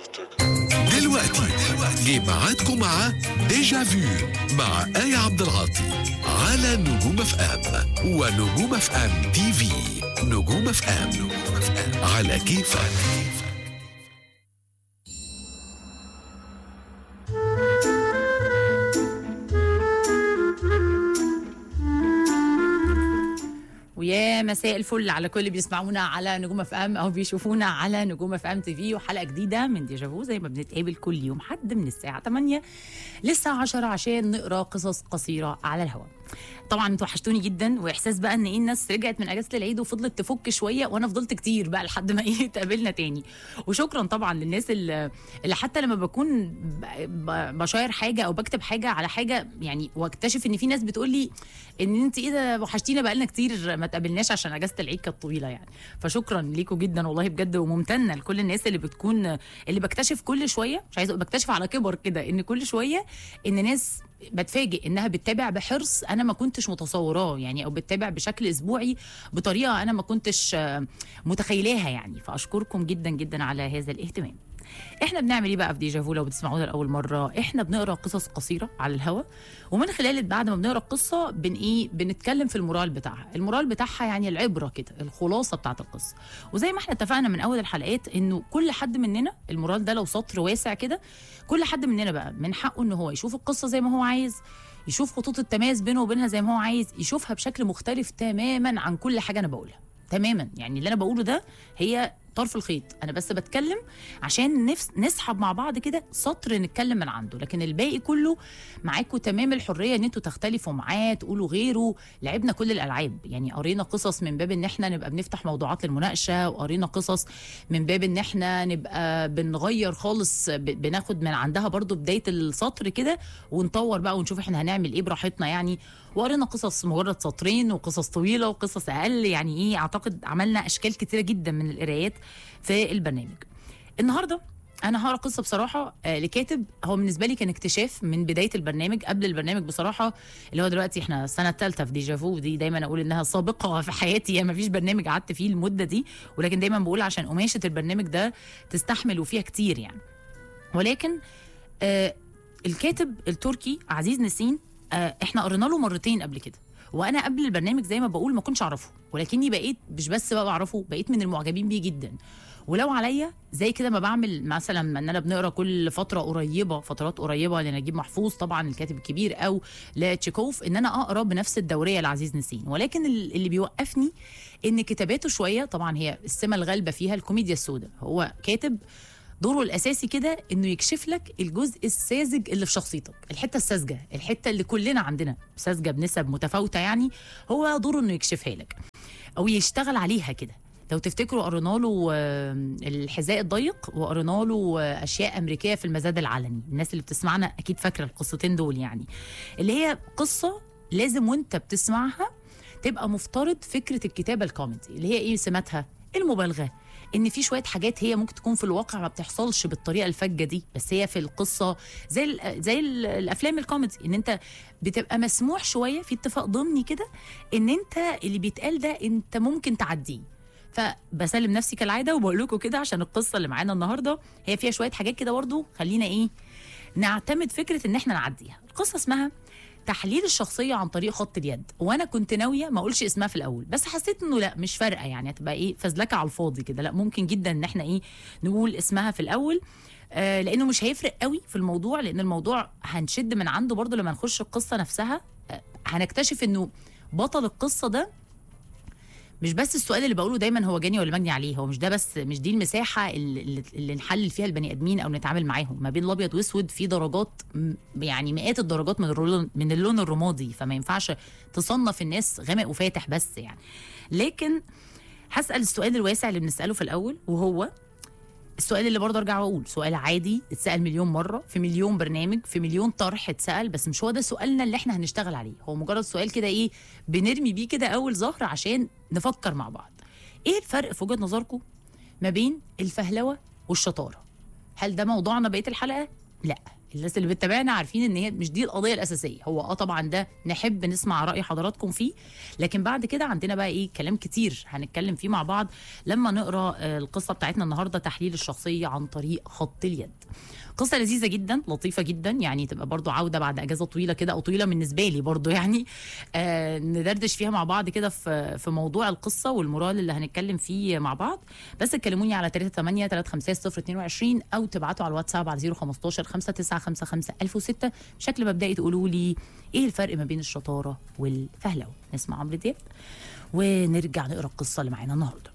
دلوقتي جه ميعادكم مع ديجا فيو مع آية عبد العاطي على نجوم اف ام ونجوم اف ام تي في نجوم اف ام على كيفك ويا مساء الفل على كل اللي بيسمعونا على نجوم اف ام او بيشوفونا على نجوم اف ام تي في وحلقه جديده من ديجافو زي ما بنتقابل كل يوم حد من الساعه 8 للساعه 10 عشان نقرا قصص قصيره على الهواء طبعا انتوا وحشتوني جدا واحساس بقى ان ايه الناس رجعت من اجازه العيد وفضلت تفك شويه وانا فضلت كتير بقى لحد ما ايه اتقابلنا تاني وشكرا طبعا للناس اللي, اللي حتى لما بكون ب- ب- بشاير حاجه او بكتب حاجه على حاجه يعني واكتشف ان في ناس بتقول لي ان انت ايه ده وحشتينا بقالنا كتير ما تقابلناش عشان اجازه العيد كانت طويله يعني فشكرا ليكم جدا والله بجد وممتنه لكل الناس اللي بتكون اللي بكتشف كل شويه مش عايزه أقول بكتشف على كبر كده ان كل شويه ان ناس بتفاجئ انها بتتابع بحرص انا ما كنتش متصوراه يعني او بتتابع بشكل اسبوعي بطريقه انا ما كنتش آه، متخيلاها يعني فاشكركم جدا جدا على هذا الاهتمام احنا بنعمل ايه بقى في ديجافو لو بتسمعونا لاول مره احنا بنقرا قصص قصيره على الهوا ومن خلال بعد ما بنقرا القصه بن ايه بنتكلم في المورال بتاعها المورال بتاعها يعني العبره كده الخلاصه بتاعت القصه وزي ما احنا اتفقنا من اول الحلقات انه كل حد مننا المورال ده لو سطر واسع كده كل حد مننا بقى من حقه ان هو يشوف القصه زي ما هو عايز يشوف خطوط التماس بينه وبينها زي ما هو عايز يشوفها بشكل مختلف تماما عن كل حاجه انا بقولها تماما يعني اللي انا بقوله ده هي طرف الخيط انا بس بتكلم عشان نفس نسحب مع بعض كده سطر نتكلم من عنده لكن الباقي كله معاكم تمام الحريه ان انتوا تختلفوا معاه تقولوا غيره لعبنا كل الالعاب يعني قرينا قصص من باب ان احنا نبقى بنفتح موضوعات للمناقشه وقرينا قصص من باب ان احنا نبقى بنغير خالص ب- بناخد من عندها برضو بدايه السطر كده ونطور بقى ونشوف احنا هنعمل ايه براحتنا يعني وقرينا قصص مجرد سطرين وقصص طويله وقصص اقل يعني ايه اعتقد عملنا اشكال كتيره جدا من القرايات في البرنامج النهارده انا هقرا قصه بصراحه آه، لكاتب هو بالنسبه لي كان اكتشاف من بدايه البرنامج قبل البرنامج بصراحه اللي هو دلوقتي احنا السنه الثالثه في ديجافو دي دايما اقول انها سابقه في حياتي يعني ما فيش برنامج قعدت فيه المده دي ولكن دايما بقول عشان قماشه البرنامج ده تستحمل وفيها كتير يعني ولكن آه الكاتب التركي عزيز نسين آه احنا قرينا له مرتين قبل كده وانا قبل البرنامج زي ما بقول ما كنتش اعرفه ولكني بقيت مش بس بقى بعرفه بقيت من المعجبين بيه جدا ولو عليا زي كده ما بعمل مثلا ما ان انا بنقرا كل فتره قريبه فترات قريبه لنجيب محفوظ طبعا الكاتب الكبير او لتشيكوف ان انا اقرا بنفس الدوريه لعزيز نسين ولكن ال- اللي بيوقفني ان كتاباته شويه طبعا هي السمه الغالبه فيها الكوميديا السوداء هو كاتب دوره الاساسي كده انه يكشف لك الجزء الساذج اللي في شخصيتك الحته الساذجه الحته اللي كلنا عندنا ساذجه بنسب متفاوته يعني هو دوره انه يكشفها لك او يشتغل عليها كده لو تفتكروا قرينا له آه، الحذاء الضيق وقرينا له آه، اشياء امريكيه في المزاد العلني الناس اللي بتسمعنا اكيد فاكره القصتين دول يعني اللي هي قصه لازم وانت بتسمعها تبقى مفترض فكره الكتابه الكوميدي اللي هي ايه سماتها المبالغه ان في شويه حاجات هي ممكن تكون في الواقع ما بتحصلش بالطريقه الفجه دي بس هي في القصه زي ال زي ال الافلام الكوميدي ان انت بتبقى مسموح شويه في اتفاق ضمني كده ان انت اللي بيتقال ده انت ممكن تعديه فبسلم نفسي كالعاده وبقول لكم كده عشان القصه اللي معانا النهارده هي فيها شويه حاجات كده برضه خلينا ايه نعتمد فكره ان احنا نعديها القصه اسمها تحليل الشخصيه عن طريق خط اليد وانا كنت ناويه ما اقولش اسمها في الاول بس حسيت انه لا مش فارقه يعني هتبقى ايه فزلكه على الفاضي كده لا ممكن جدا ان احنا ايه نقول اسمها في الاول آه لانه مش هيفرق قوي في الموضوع لان الموضوع هنشد من عنده برضو لما نخش القصه نفسها آه هنكتشف انه بطل القصه ده مش بس السؤال اللي بقوله دايما هو جاني ولا مجني عليه هو مش ده بس مش دي المساحه اللي, اللي- اللي نحلل فيها البني ادمين او نتعامل معاهم ما بين الابيض واسود في درجات م- يعني مئات الدرجات من اللون من اللون الرمادي فما ينفعش تصنف الناس غامق وفاتح بس يعني لكن هسال السؤال الواسع اللي بنساله في الاول وهو السؤال اللي برضه ارجع واقول سؤال عادي اتسال مليون مره في مليون برنامج في مليون طرح اتسال بس مش هو ده سؤالنا اللي احنا هنشتغل عليه هو مجرد سؤال كده ايه بنرمي بيه كده اول زهر عشان نفكر مع بعض ايه الفرق في وجهه نظركم ما بين الفهلوه والشطاره هل ده موضوعنا بقيه الحلقه لا الناس اللي بتتابعنا عارفين ان هي مش دي القضيه الاساسيه هو اه طبعا ده نحب نسمع راي حضراتكم فيه لكن بعد كده عندنا بقى ايه كلام كتير هنتكلم فيه مع بعض لما نقرا آه، القصه بتاعتنا النهارده تحليل الشخصيه عن طريق خط اليد قصة لذيذة جدا لطيفة جدا يعني تبقى برضو عودة بعد أجازة طويلة كده أو طويلة بالنسبة لي برضو يعني آه ندردش فيها مع بعض كده في في موضوع القصة والمورال اللي هنتكلم فيه مع بعض بس تكلموني على 38 350 022 أو تبعتوا على الواتساب على 015 5955 1006 بشكل مبدئي تقولوا لي إيه الفرق ما بين الشطارة والفهلوة نسمع عمرو دياب ونرجع نقرا القصة اللي معانا النهارده